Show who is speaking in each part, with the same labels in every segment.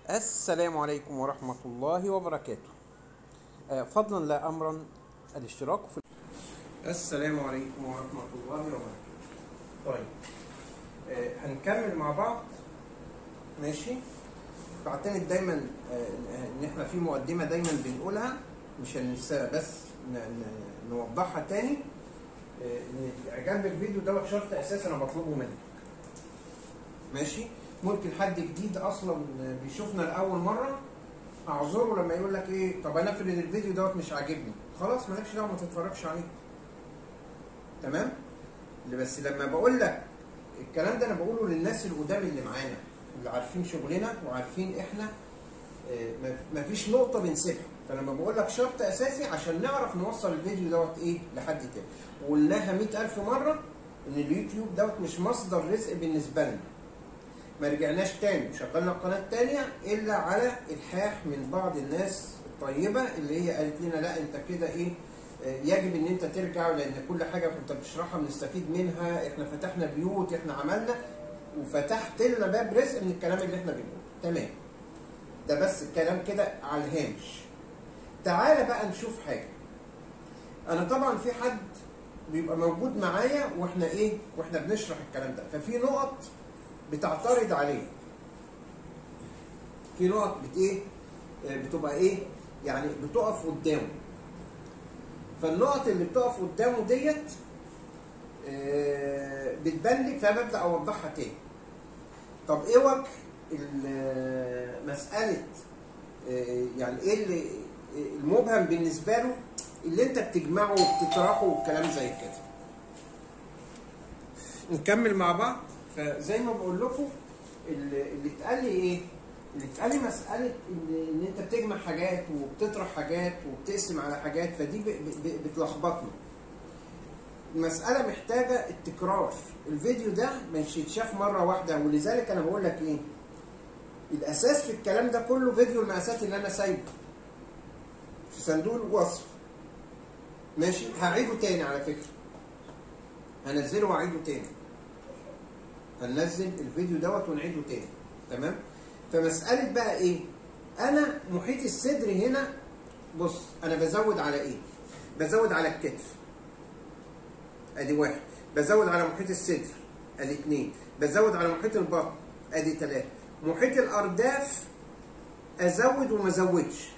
Speaker 1: السلام عليكم ورحمة الله وبركاته آه، فضلا لا أمرا الاشتراك في السلام عليكم ورحمة الله وبركاته طيب آه، هنكمل مع بعض ماشي بعتمد دايما آه، ان احنا في مقدمة دايما بنقولها مش هننساها بس ن- ن- نوضحها تاني آه، ان اعجاب بالفيديو دوت شرط اساسي انا بطلبه منك ماشي ممكن حد جديد اصلا بيشوفنا لاول مره اعذره لما يقول لك ايه طب انا افرض الفيديو دوت مش عاجبني خلاص مالكش دعوه ما تتفرجش عليه تمام اللي بس لما بقول لك الكلام ده انا بقوله للناس القدام اللي معانا اللي عارفين شغلنا وعارفين احنا آه، ما- مفيش نقطه بنسيبها فلما بقول لك شرط اساسي عشان نعرف نوصل الفيديو دوت ايه لحد تاني وقلناها 100000 مره ان اليوتيوب دوت مش مصدر رزق بالنسبه لنا ما رجعناش تاني وشغلنا القناه التانيه الا على الحاح من بعض الناس الطيبه اللي هي قالت لنا لا انت كده ايه آه، يجب ان انت ترجع لان كل حاجه كنت بتشرحها بنستفيد منها احنا فتحنا بيوت احنا عملنا وفتحت لنا باب رزق من الكلام اللي احنا بنقوله تمام ده بس الكلام كده على الهامش تعالى بقى نشوف حاجه انا طبعا في حد بيبقى موجود معايا واحنا ايه واحنا بنشرح الكلام ده ففي نقط بتعترض عليه في نقط بت ايه آه، بتبقى ايه يعني بتقف قدامه فالنقط اللي بتقف قدامه ديت آه، بتبان لي فببدا اوضحها تاني طب ايه وجه ال- مساله آه، يعني ايه اللي المبهم بالنسبه له اللي انت بتجمعه وبتطرحه والكلام زي كده نكمل مع بعض فزي ما بقول لكم اللي اللي اتقال لي ايه؟ اللي اتقال لي مساله ان ان انت بتجمع حاجات وبتطرح حاجات وبتقسم على حاجات فدي ب- ب- بتلخبطنا. المساله محتاجه التكرار، الفيديو ده مش يتشاف مره واحده ولذلك انا بقول لك ايه؟ الاساس في الكلام ده كله فيديو المقاسات اللي انا سايبه في صندوق الوصف. ماشي؟ هعيده تاني على فكره. هنزله واعيده تاني. هننزل الفيديو دوت ونعيده تاني تمام فمساله بقى ايه انا محيط الصدر هنا بص انا بزود على ايه بزود على الكتف ادي واحد بزود على محيط الصدر ادي اتنين بزود على محيط البطن ادي تلاته محيط الارداف ازود وما ازودش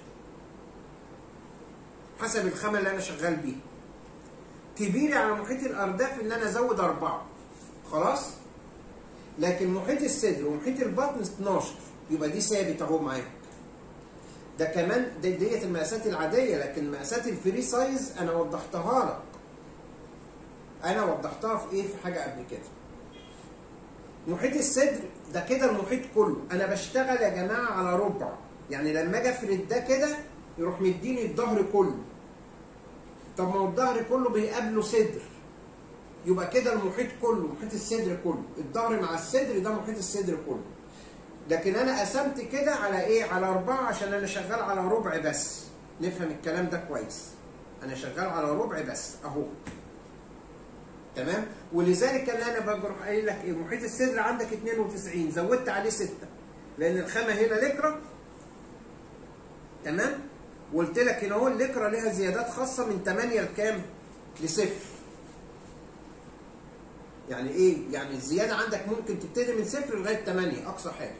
Speaker 1: حسب الخامه اللي انا شغال بيها كبيري على محيط الارداف ان انا ازود اربعه خلاص لكن محيط الصدر ومحيط البطن 12 يبقى دي ثابت اهو معاك ده كمان دي ديت المقاسات العاديه لكن مقاسات الفري سايز انا وضحتها لك انا وضحتها في ايه في حاجه قبل كده محيط الصدر ده كده المحيط كله انا بشتغل يا جماعه على ربع يعني لما اجي افرد ده كده يروح مديني الظهر كله طب ما هو الظهر كله بيقابله صدر يبقى كده المحيط كله محيط الصدر كله الظهر مع الصدر ده محيط الصدر كله لكن انا قسمت كده على ايه على اربعة عشان انا شغال على ربع بس نفهم الكلام ده كويس انا شغال على ربع بس اهو تمام ولذلك ان انا بروح قايل لك ايه محيط الصدر عندك 92 زودت عليه 6 لان الخامه هنا لكرة تمام وقلت لك هنا اهو اللكرة ليها زيادات خاصه من 8 لكام لصفر يعني ايه؟ يعني الزياده عندك ممكن تبتدي من صفر لغايه 8 اقصى حاجه.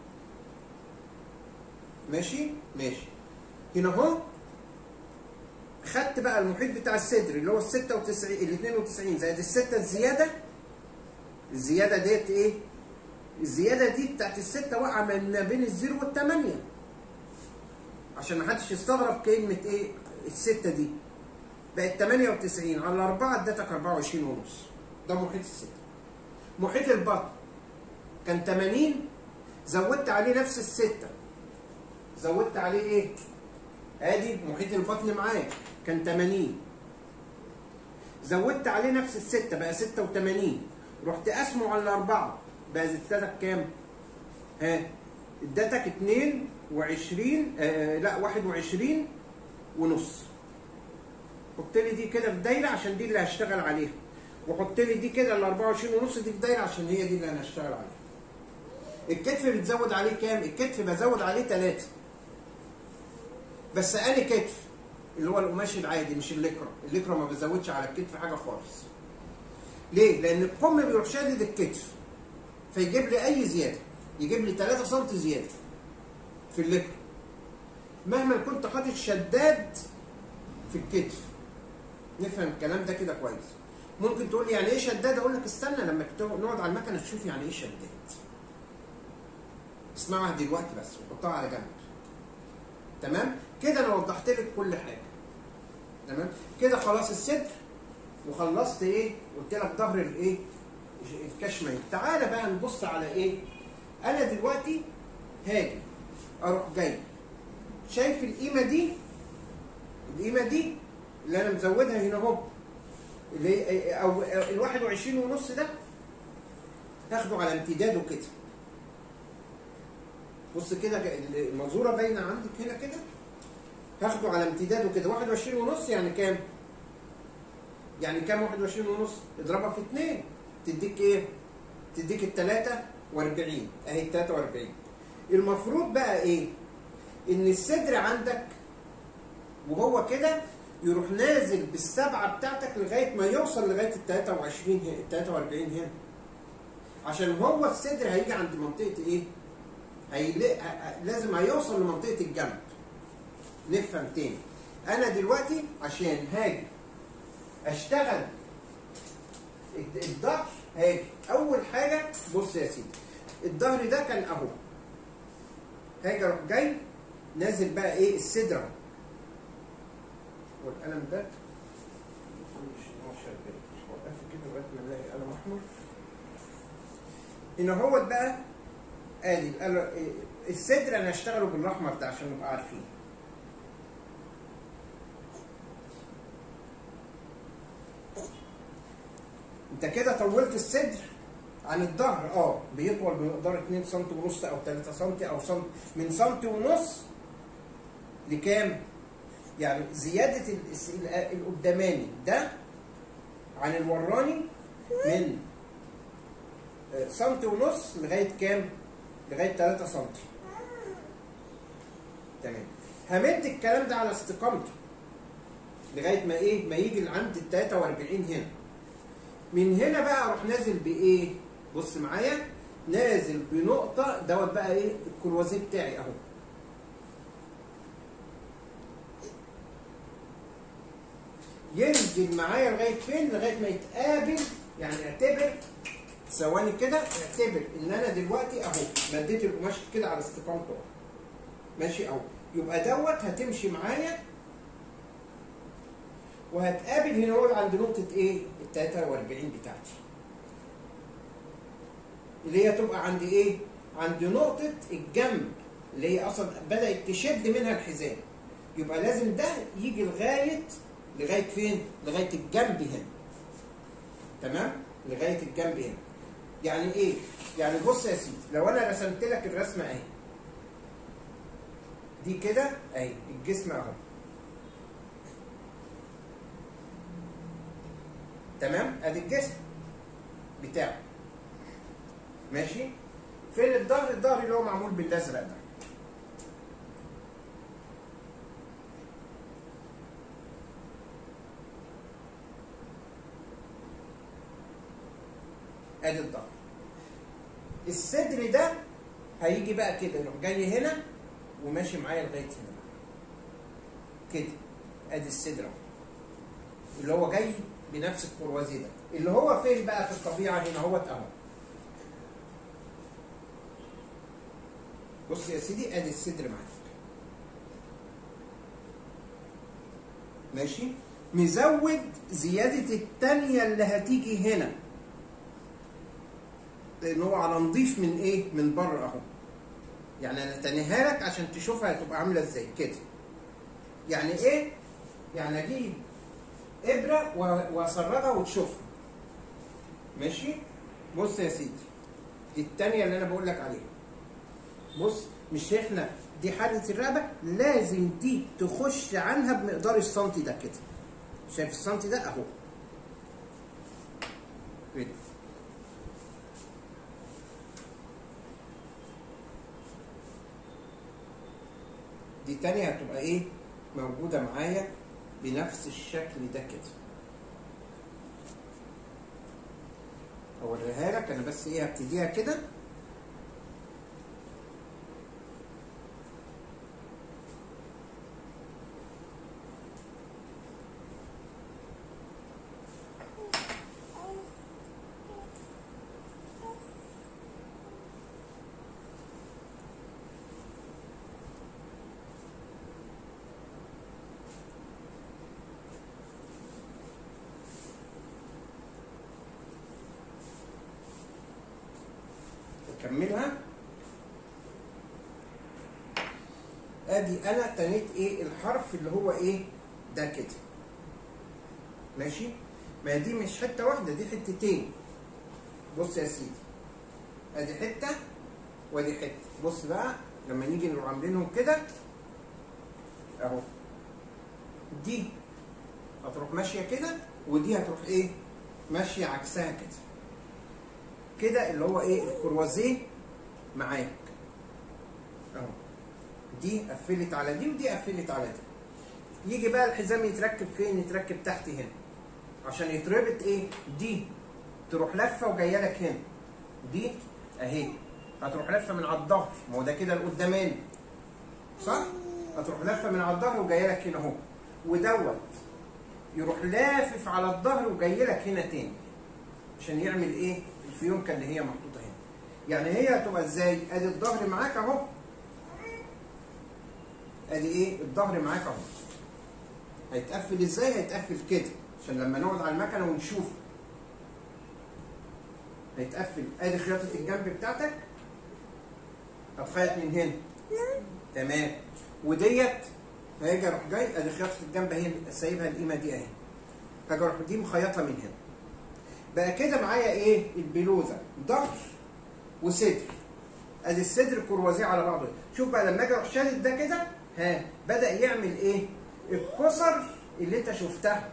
Speaker 1: ماشي؟ ماشي. هنا اهو خدت بقى المحيط بتاع الصدر اللي هو ال 96 ال 92 زائد السته الزياده الزياده ديت ايه؟ الزياده دي بتاعت السته واقعه من ما بين الزيرو والثمانيه. عشان ما حدش يستغرب كلمه ايه؟ السته دي. بقت 98 على 4 ادتك 24 ونص. ده محيط الصدر. محيط البطن كان 80 زودت عليه نفس الستة زودت عليه ايه؟ ادي محيط البطن معاك كان 80 زودت عليه نفس الستة بقى 86 رحت قاسمه على الأربعة بقى ادتك كام؟ ها ادتك 22 آه لا 21 ونص حط لي دي كده في دايره عشان دي اللي هشتغل عليها وحط لي دي كده ال 24 ونص دي في دايره عشان هي دي اللي انا هشتغل عليها الكتف بتزود عليه كام الكتف بزود عليه ثلاثة بس اني كتف اللي هو القماش العادي مش الليكرا الليكرا ما بزودش على الكتف حاجه خالص ليه لان القم بيروح شادد الكتف فيجيب لي اي زياده يجيب لي 3 سم زياده في الليكرا مهما كنت حاطط شداد في الكتف نفهم الكلام ده كده كويس ممكن تقول لي يعني ايه شداد اقول لك استنى لما نقعد على المكنه تشوف يعني ايه شداد اسمعها دلوقتي بس وحطها على جنب تمام كده انا وضحت لك كل حاجه تمام كده خلاص الصدر وخلصت ايه قلت لك ظهر الايه الكشمين تعالى بقى نبص على ايه انا دلوقتي هاجي اروح جاي شايف القيمه دي القيمه دي اللي انا مزودها هنا اهو اللي او ال 21 ونص ده هاخده على امتداده كده بص كده المنظوره باينه عندك هنا كده هاخده على امتداده كده 21 ونص يعني كام؟ يعني كام 21 ونص؟ اضربها في 2 تديك ايه؟ تديك ال 43 اهي ال 43 المفروض بقى ايه؟ ان الصدر عندك وهو كده يروح نازل بالسبعه بتاعتك لغايه ما يوصل لغايه ال 23 هنا ال 43 هنا عشان هو الصدر هيجي عند منطقه ايه؟ هيلاقي لازم هيوصل لمنطقه الجنب نفهم تاني انا دلوقتي عشان هاجي اشتغل الظهر هاجي اول حاجه بص يا سيدي الظهر ده كان اهو هاجي اروح جاي نازل بقى ايه الصدر اهو والقلم ده مش شغال وقف كده لغايه ما نلاقي قلم احمر هنا هو بقى ادي الصدر انا هشتغله بالاحمر ده عشان نبقى عارفين انت كده طولت الصدر عن الظهر اه بيطول بمقدار 2 سم ونص او 3 سم او سم من سم ونص لكام؟ يعني زيادة القداماني ده عن الوراني من سم ونص لغاية كام؟ لغاية 3 سم تمام همد الكلام ده على استقامته لغاية ما ايه؟ ما يجي عند ال 43 هنا من هنا بقى اروح نازل بايه؟ بص معايا نازل بنقطة دوت بقى ايه؟ الكروازيه بتاعي اهو. ينزل معايا لغاية فين؟ لغاية ما يتقابل يعني اعتبر ثواني كده اعتبر ان انا دلوقتي اهو مديت القماش كده على استقامته ماشي اهو يبقى دوت هتمشي معايا وهتقابل هنا هو عند نقطة ايه؟ ال 43 بتاعتي. اللي هي تبقى عند ايه؟ عند نقطة الجنب اللي هي اصلا بدأت تشد منها الحزام. يبقى لازم ده يجي لغاية لغاية فين؟ لغاية الجنب هنا. تمام؟ لغاية الجنب هنا. يعني ايه؟ يعني بص يا سيدي لو انا رسمت لك الرسمة اهي. دي كده اهي الجسم اهو. تمام ادي الجسم بتاعه ماشي فين الظهر الظهر اللي هو معمول بالازرق ده ادي الظهر الصدر ده هيجي بقى كده يروح جاي هنا وماشي معايا لغايه هنا كده ادي الصدر اهو اللي هو جاي بنفس الكروازيه ده اللي هو فين بقى في الطبيعه هنا هو اهو بص يا سيدي ادي الصدر معاك ماشي مزود زيادة التانية اللي هتيجي هنا لأن هو على نضيف من إيه؟ من بره أهو يعني أنا تانيها لك عشان تشوفها هتبقى عاملة إزاي كده يعني إيه؟ يعني أجيب ابره واسرغها وتشوفها ماشي بص يا سيدي دي الثانيه اللي انا بقول لك عليها بص مش احنا دي حاله الرقبه لازم دي تخش عنها بمقدار السنتي ده كده شايف السنتي ده اهو كده دي تانية هتبقى ايه موجودة معايا بنفس الشكل ده كده اوريها لك انا بس ايه هبتديها كده اكملها ادي انا تنيت ايه الحرف اللي هو ايه ده كده ماشي ما دي مش حته واحده دي حتتين بص يا سيدي ادي حته وادي حته بص بقى لما نيجي نروح عاملينهم كده اهو دي هتروح ماشيه كده ودي هتروح ايه ماشيه عكسها كده كده اللي هو ايه الكروازيه معاك اهو دي قفلت على دي ودي قفلت على دي يجي بقى الحزام يتركب فين يتركب تحت هنا عشان يتربط ايه دي تروح لفه وجايه لك هنا دي اهي هتروح لفه من على الظهر ما هو ده كده القداماني صح هتروح لفه من على الظهر وجايه لك هنا اهو ودوت يروح لافف على الظهر وجاي لك هنا تاني عشان يعمل ايه الفيونكه اللي هي محطوطه هنا يعني هي هتبقى ازاي ادي الظهر معاك اهو ادي ايه الظهر معاك اهو هيتقفل ازاي هيتقفل كده عشان لما نقعد على المكنه ونشوف هيتقفل ادي خياطه الجنب بتاعتك هتخيط من هنا تمام وديت هاجي اروح جاي ادي خياطه الجنب اهي سايبها القيمه دي اهي هاجي اروح دي مخيطها من هنا بقى كده معايا ايه البلوزه ظهر وصدر ادي الصدر كروازيه على بعضه شوف بقى لما اجي اروح شادد ده كده ها بدا يعمل ايه الكسر اللي انت شفتها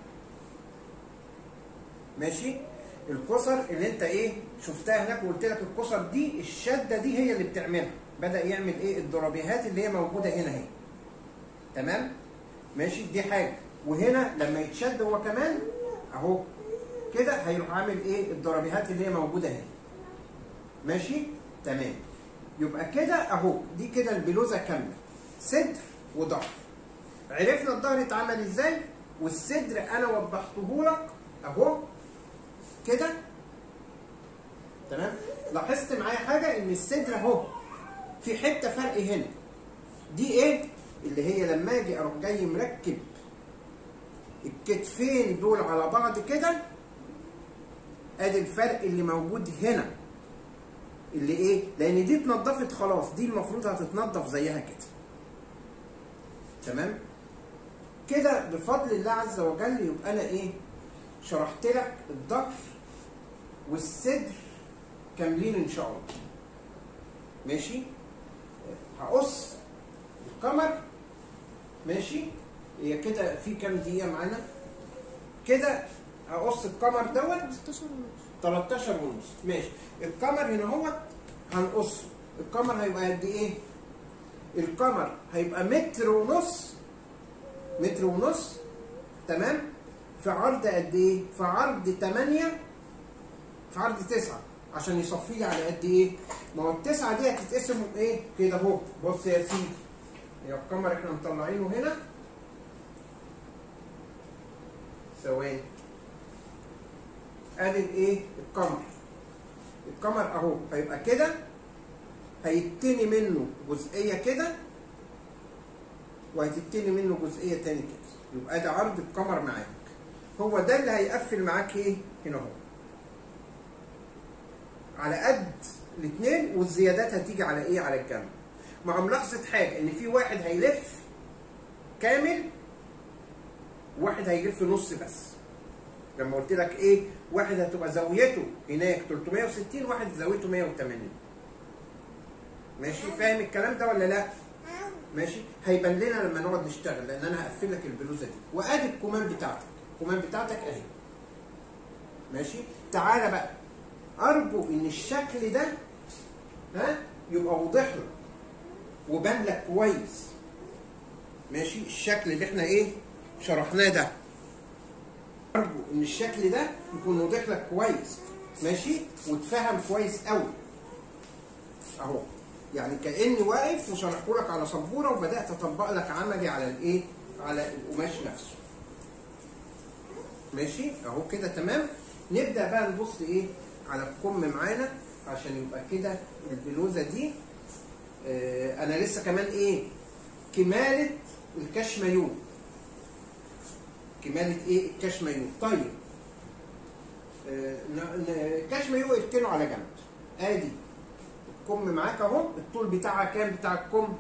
Speaker 1: ماشي الكسر اللي انت ايه شفتها هناك وقلت لك الكسر دي الشده دي هي اللي بتعملها بدا يعمل ايه الضربيهات اللي هي موجوده هنا اهي تمام ماشي دي حاجه وهنا لما يتشد هو كمان اهو كده هيروح عامل ايه الضربيهات اللي هي موجوده هنا ماشي تمام يبقى كده اهو دي كده البلوزه كامله صدر وظهر عرفنا الظهر اتعمل ازاي والصدر انا وضحته لك اهو كده تمام لاحظت معايا حاجه ان الصدر اهو في حته فرق هنا دي ايه اللي هي لما اجي اروح جاي مركب الكتفين دول على بعض كده ادي الفرق اللي موجود هنا اللي ايه لان دي اتنضفت خلاص دي المفروض هتتنضف زيها كده تمام كده بفضل الله عز وجل يبقى انا ايه شرحت لك الظهر والصدر كاملين ان شاء الله ماشي هقص القمر ماشي هي كده في كام دقيقه معانا كده هقص القمر دوت 13 ونص ماشي القمر هنا هو هنقصه القمر هيبقى قد ايه القمر هيبقى متر ونص متر ونص تمام في عرض قد ايه في عرض 8 في عرض 9 عشان يصفي لي على قد ايه ما هو التسعه دي هتتقسم ايه كده اهو بص يا سيدي يا القمر احنا مطلعينه هنا ثواني ادي الايه القمر القمر اهو هيبقى كده هيتني منه جزئيه كده وهتتني منه جزئيه تاني كده يبقى ده عرض القمر معاك هو ده اللي هيقفل معاك ايه هنا اهو على قد الاثنين والزيادات هتيجي على ايه على الجنب مع ملاحظه حاجه ان في واحد هيلف كامل واحد هيلف نص بس لما قلت لك ايه واحد هتبقى زاويته هناك 360 واحد زاويته 180 ماشي فاهم الكلام ده ولا لا ماشي هيبان لنا لما نقعد نشتغل لان انا هقفل لك البلوزه دي وادي الكمام بتاعتك الكمام بتاعتك اهي ماشي تعالى بقى ارجو ان الشكل ده ها يبقى واضح لك وبان لك كويس ماشي الشكل اللي احنا ايه شرحناه ده ارجو ان الشكل ده يكون واضح لك كويس ماشي وتفهم كويس قوي اهو يعني كاني واقف وشرحه لك على سبوره وبدات اطبق لك عملي على الايه على القماش نفسه ماشي اهو كده تمام نبدا بقى نبص ايه على الكم معانا عشان يبقى كده البلوزه دي آه انا لسه كمان ايه كماله الكشميون كماله ايه الكشميون طيب آه الكشميون اركنه على جنب ادي الكم معاك اهو الطول بتاعها كام بتاع الكم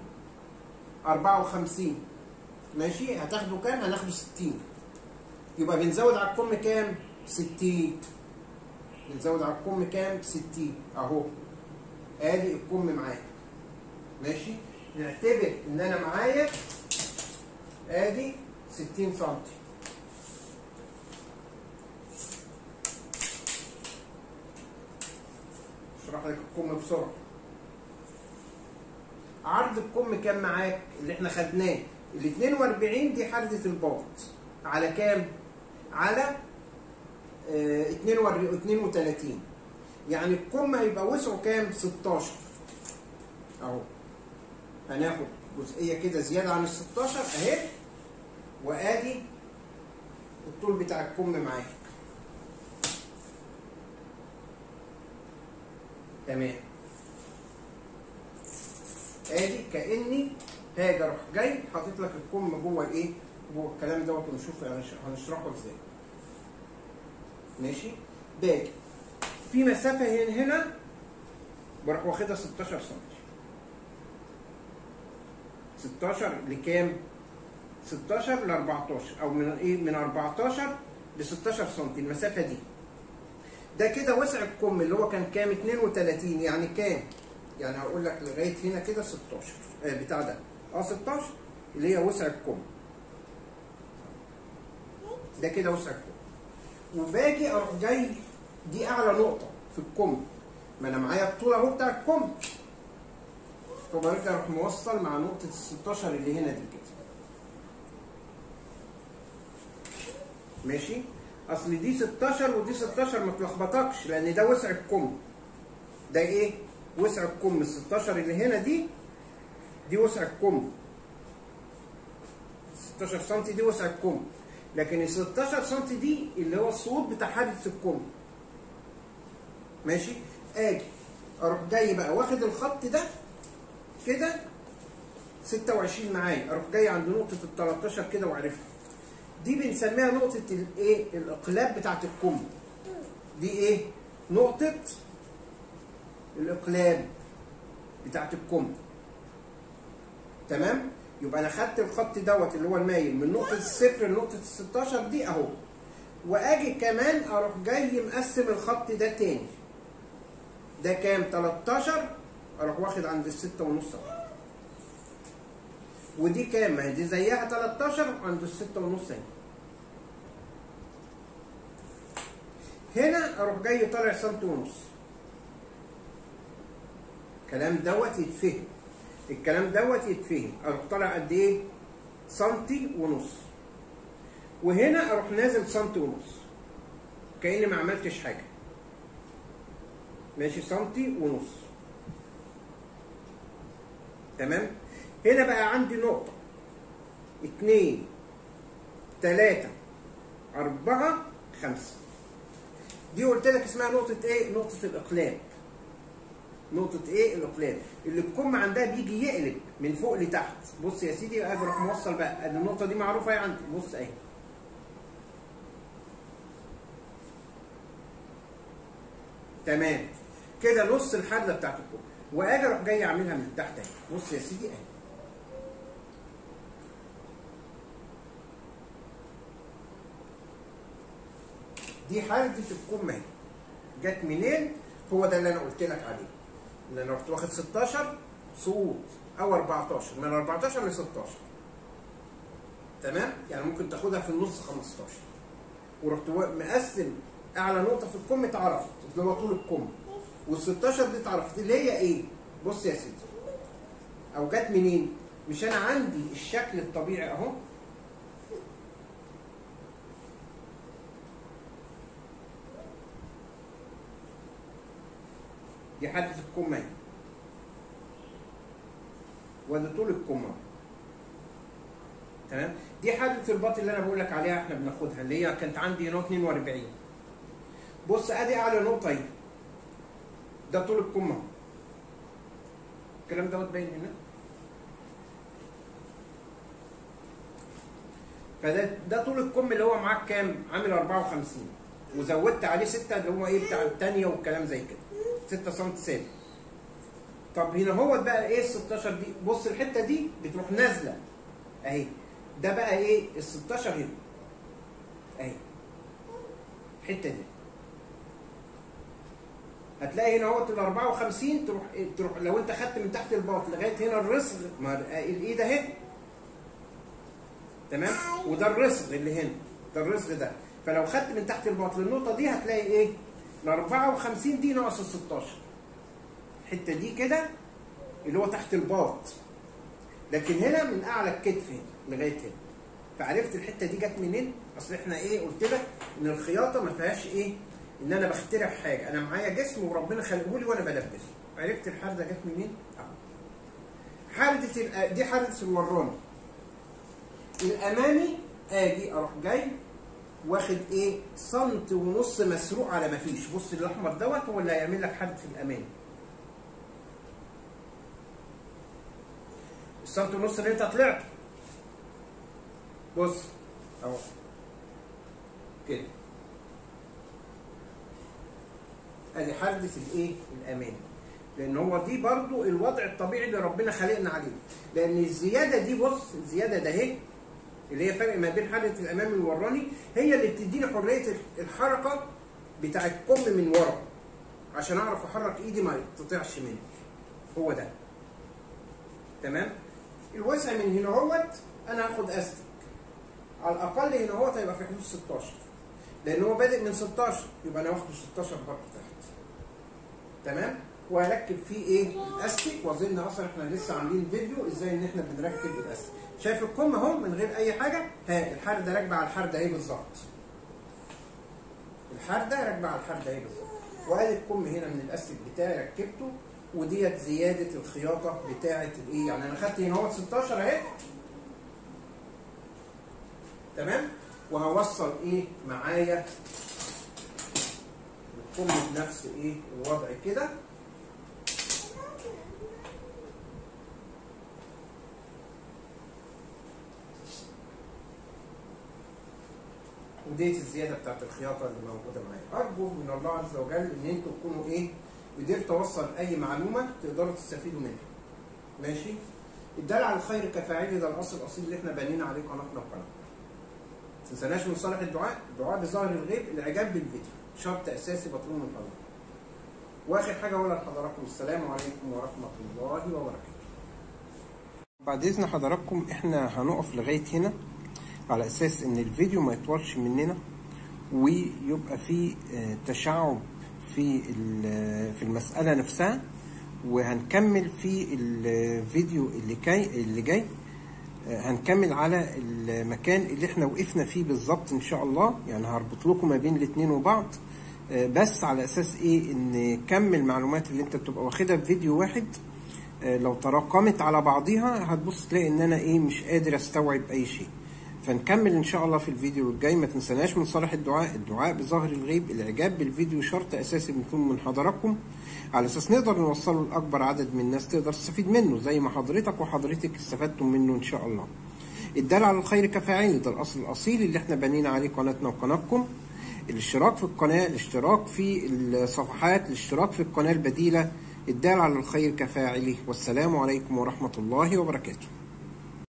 Speaker 1: 54 ماشي هتاخده كام هناخده 60 يبقى بنزود على الكم كام 60 بنزود على الكم كام 60 اهو ادي الكم معايا ماشي نعتبر ان انا معايا ادي 60 سم اشرح لك الكم بسرعه عرض الكم كام معاك اللي احنا خدناه ال 42 دي حدة الباط على كام؟ على اه 32 يعني الكم هيبقى وسعه كام؟ 16 اهو هناخد جزئية كده زيادة عن ال 16 اهي وادي الطول بتاع الكم معاك تمام ادي كاني هاجي اروح جاي حاطط لك الكم جوه الايه؟ جوه الكلام دوت ونشوف هنشرحه ازاي. ماشي؟ باجي في مسافه هنا هنا بروح واخدها 16 سم. 16 لكام؟ 16 ل 14 او من ايه؟ من 14 ل 16 سم المسافه دي. ده كده وسع الكم اللي هو كان كام؟ 32 يعني كام؟ يعني هقول لك لغايه هنا كده 16 آه بتاع ده اه 16 اللي هي وسع الكم ده كده وسع الكم وباجي اروح جاي دي اعلى نقطه في الكم ما انا معايا الطول اهو بتاع الكم فبرجع اروح موصل مع نقطه ال 16 اللي هنا دي كده ماشي اصل دي 16 ودي 16 ما تلخبطكش لان ده وسع الكم ده ايه وسع الكم ال 16 اللي هنا دي دي وسع الكم 16 سم دي وسع الكم لكن ال 16 سم دي اللي هو الصوت بتاع حادث الكم ماشي اجي اروح جاي بقى واخد الخط ده كده 26 معايا اروح جاي عند نقطه ال 13 كده وعرفها دي بنسميها نقطه الايه الاقلاب بتاعت الكم دي ايه نقطه الاقلاب بتاعت الكم تمام يبقى انا خدت الخط دوت اللي هو المايل من نقطه الصفر لنقطه ال 16 دي اهو واجي كمان اروح جاي مقسم الخط ده تاني ده كام 13 اروح واخد عند الستة ونص اهو ودي كام ما هي دي زيها 13 عند الستة ونص اهي هنا اروح جاي طالع سنتي ونص الكلام دوت يتفهم الكلام دوت يتفهم اروح طالع قد ايه سنتي ونص وهنا اروح نازل سنتي ونص كاني ما عملتش حاجه ماشي سنتي ونص تمام هنا بقى عندي نقطة اتنين تلاتة أربعة خمسة دي قلت لك اسمها نقطة ايه؟ نقطة الإقلاب نقطة ايه؟ الإقلاب اللي الكم عندها بيجي يقلب من فوق لتحت بص يا سيدي اجي اروح موصل بقى ادي النقطة دي معروفة اهي عندي بص اهي تمام كده نص الحله بتاعت الكوب واجي اروح جاي اعملها من تحت اهي بص يا سيدي اهي دي حاله الكم اهي جت منين هو ده اللي انا قلت لك عليه ان انا رحت واخد 16 صوت او 14 من 14 ل 16 تمام يعني ممكن تاخدها في النص 15 ورحت مقسم اعلى نقطه في الكم اتعرفت اللي هو طول الكم وال 16 دي اتعرفت اللي هي ايه؟ بص يا سيدي او جت منين؟ مش انا عندي الشكل الطبيعي اهو دي حادث الكمة اهي وادي طول الكمة تمام دي حادثة الباط اللي انا بقول لك عليها احنا بناخدها اللي هي كانت عندي هنا 42 بص ادي اعلى نقطة اهي ده طول الكمة الكلام دوت باين هنا فده ده طول الكم اللي هو معاك كام؟ عامل 54 وزودت عليه 6 اللي هو ايه بتاع الثانيه والكلام زي كده 6 سم ثابت طب هنا هو بقى ايه ال 16 دي بص الحته دي بتروح نازله اهي ده بقى ايه ال 16 هنا اهي الحته دي هتلاقي هنا اهوت ال 54 تروح تروح لو انت خدت من تحت الباط لغايه هنا الرسغ ما الايد اهي تمام وده الرسغ اللي هنا ده الرسغ ده فلو خدت من تحت الباط للنقطه دي هتلاقي ايه ال 54 دي ناقص ال 16 الحته دي كده اللي هو تحت الباط لكن هنا من اعلى الكتف هنا لغايه هنا فعرفت الحته دي جت منين اصل احنا ايه قلت لك ان الخياطه ما فيهاش ايه ان انا بخترع حاجه انا معايا جسم وربنا خلقه لي وانا بلبسه عرفت الحرده جت منين اهو حرده دي حرده الوراني الامامي اجي اروح جاي واخد ايه سنت ونص مسروق على ما فيش بص الاحمر دوت هو اللي هيعمل لك حرده الامامي السنت ونص اللي انت طلعته بص اهو كده ادي حرده الايه الامامي لان هو دي برضو الوضع الطبيعي اللي ربنا خلقنا عليه لان الزياده دي بص الزياده ده اهي اللي هي فرق ما بين حركه الامامي والوراني هي اللي بتديني حريه الحركه بتاع الكم من ورا عشان اعرف احرك ايدي ما تقطعش مني هو ده تمام الوسع من هنا اهوت انا هاخد استك على الاقل هنا اهوت هيبقى في حدود 16 لان هو بادئ من 16 يبقى انا واخده 16 برضه تحت تمام وهركب فيه ايه الاستك واظن اصلا احنا لسه عاملين فيديو ازاي ان احنا بنركب الاستك شايف الكم اهو من غير اي حاجه ها الحرده راكبه على الحرده اهي بالظبط الحرده راكبه على الحرده اهي بالظبط وادي الكم هنا من الاستك بتاعي ركبته وديت زياده الخياطه بتاعه الايه يعني انا خدت هنا اهو 16 اهي تمام وهوصل ايه معايا الكم بنفس ايه الوضع كده وديت الزياده بتاعت الخياطه اللي موجوده معايا ارجو من الله عز وجل ان انتوا تكونوا ايه قدرت اوصل اي معلومه تقدروا تستفيدوا منها ماشي الدال على الخير كفاعله ده الاصل الاصيل اللي احنا بنينا عليه قناتنا وقناتنا ما تنسناش من صالح الدعاء الدعاء بظاهر الغيب الاعجاب بالفيديو شرط اساسي مطلوب من الله واخر حاجه اقولها لحضراتكم السلام عليكم ورحمه الله وبركاته بعد اذن حضراتكم احنا هنقف لغايه هنا على اساس ان الفيديو ما يطولش مننا ويبقى في تشعب في في المساله نفسها وهنكمل في الفيديو اللي جاي اللي جاي هنكمل على المكان اللي احنا وقفنا فيه بالظبط ان شاء الله يعني هربط لكم ما بين الاثنين وبعض بس على اساس ايه ان كم المعلومات اللي انت بتبقى واخدها في فيديو واحد لو تراكمت على بعضيها هتبص تلاقي ان انا ايه مش قادر استوعب اي شيء فنكمل ان شاء الله في الفيديو الجاي ما تنسناش من صالح الدعاء الدعاء بظاهر الغيب الاعجاب بالفيديو شرط اساسي بيكون من حضراتكم على اساس نقدر نوصله لاكبر عدد من الناس تقدر تستفيد منه زي ما حضرتك وحضرتك استفدتم منه ان شاء الله الدال على الخير كفاعل ده الاصل الاصيل اللي احنا بنينا عليه قناتنا وقناتكم الاشتراك في القناه الاشتراك في الصفحات الاشتراك في القناه البديله الدال على الخير كفاعله والسلام عليكم ورحمه الله وبركاته